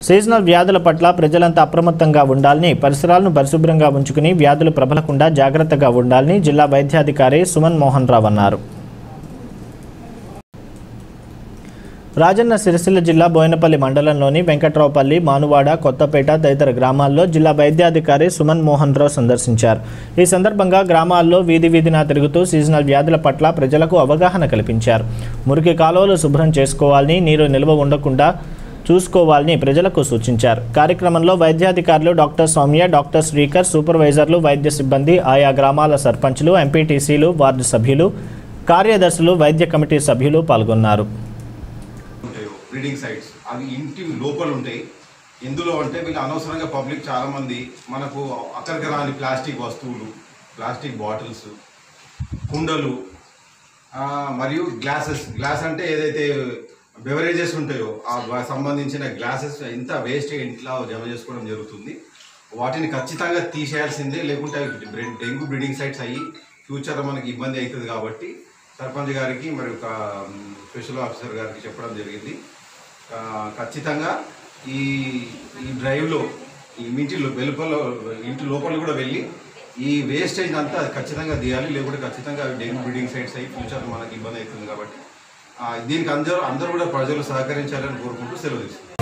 seasonal వ్యాధుల పట్ల ప్రజలంతా అప్రమత్తంగా ఉండాలని పరిసరాలను పరిశుభ్రంగా ఉంచుకుని వ్యాధులు ప్రబలకుండా జాగ్రత్తగా ఉండాలని జిల్లా వైద్యాధికారి సుమన్ మోహన్ రావు అన్నారు రాజన్న సిరిసిల్ల జిల్లా బోయినపల్లి మండలంలోని వెంకట్రావుపల్లి మానువాడ కొత్తపేట తదితర గ్రామాల్లో జిల్లా వైద్యాధికారి సుమన్ మోహన్ రావు సందర్శించారు ఈ సందర్భంగా గ్రామాల్లో వీధి వీధినా తిరుగుతూ సీజనల్ వ్యాధుల పట్ల ప్రజలకు అవగాహన కల్పించారు మురికి కాలువలు శుభ్రం చేసుకోవాలని నీరు నిల్వ ఉండకుండా చూసుకోవాలని ప్రజలకు సూచించారు కార్యక్రమంలో వైద్యాధికారులు డాక్టర్ సౌమ్య డాక్టర్ శ్రీకర్ సూపర్వైజర్లు వైద్య సిబ్బంది ఆయా గ్రామాల సర్పంచులు ఎంపీటీసీలు వార్డు సభ్యులు కార్యదర్శులు వైద్య కమిటీ సభ్యులు పాల్గొన్నారు ఉంటాయో బ్రీడింగ్ సైట్స్ అవి ఇంటి లోపల ఉంటాయి ఎందులో అంటే వీళ్ళు అనవసరంగా పబ్లిక్ చాలా మంది మనకు అక్కడికి రాని ప్లాస్టిక్ వస్తువులు ప్లాస్టిక్ బాటిల్స్ కుండలు ఆ, మరియు గ్లాసెస్ గ్లాస్ అంటే ఏదైతే బెవరేజెస్ ఉంటాయో ఆ వా- సంబంధించిన గ్లాసెస్ ఎంత వేస్ట్ ఇంట్లో జమ చేసుకోవడం జరుగుతుంది వాటిని ఖచ్చితంగా తీసేయాల్సిందే లేకుంటే అవి బ్రె- డెంగ్యూ బ్రీడింగ్ సైట్స్ అయ్యి ఫ్యూచర్లో మనకి ఇబ్బంది అవుతుంది కాబట్టి సర్పంచ్ గారికి మరి ఒక మ్, స్పెషల్ ఆఫీసర్ గారికి చెప్పడం జరిగింది ఆ, ఖచ్చితంగా ఈ ఈ డ్రైవ్లో ఈ ఇంటి లో- వెలుపల ఇంటి లోపల కూడా వెళ్ళి ఈ వేస్టేజ్ అంతా ఖచ్చితంగా తీయాలి లేకుంటే ఖచ్చితంగా అవి డెంగ్యూ బ్రీడింగ్ సైట్స్ అయ్యి ఫ్యూచర్ మనకి ఇబ్బంది అవుతుంది కాబట్టి ఆ, దీనికి అందరూ అందరూ కూడా ప్రజలు సహకరించాలని కోరుకుంటూ సెలవు తీసుకుంటాం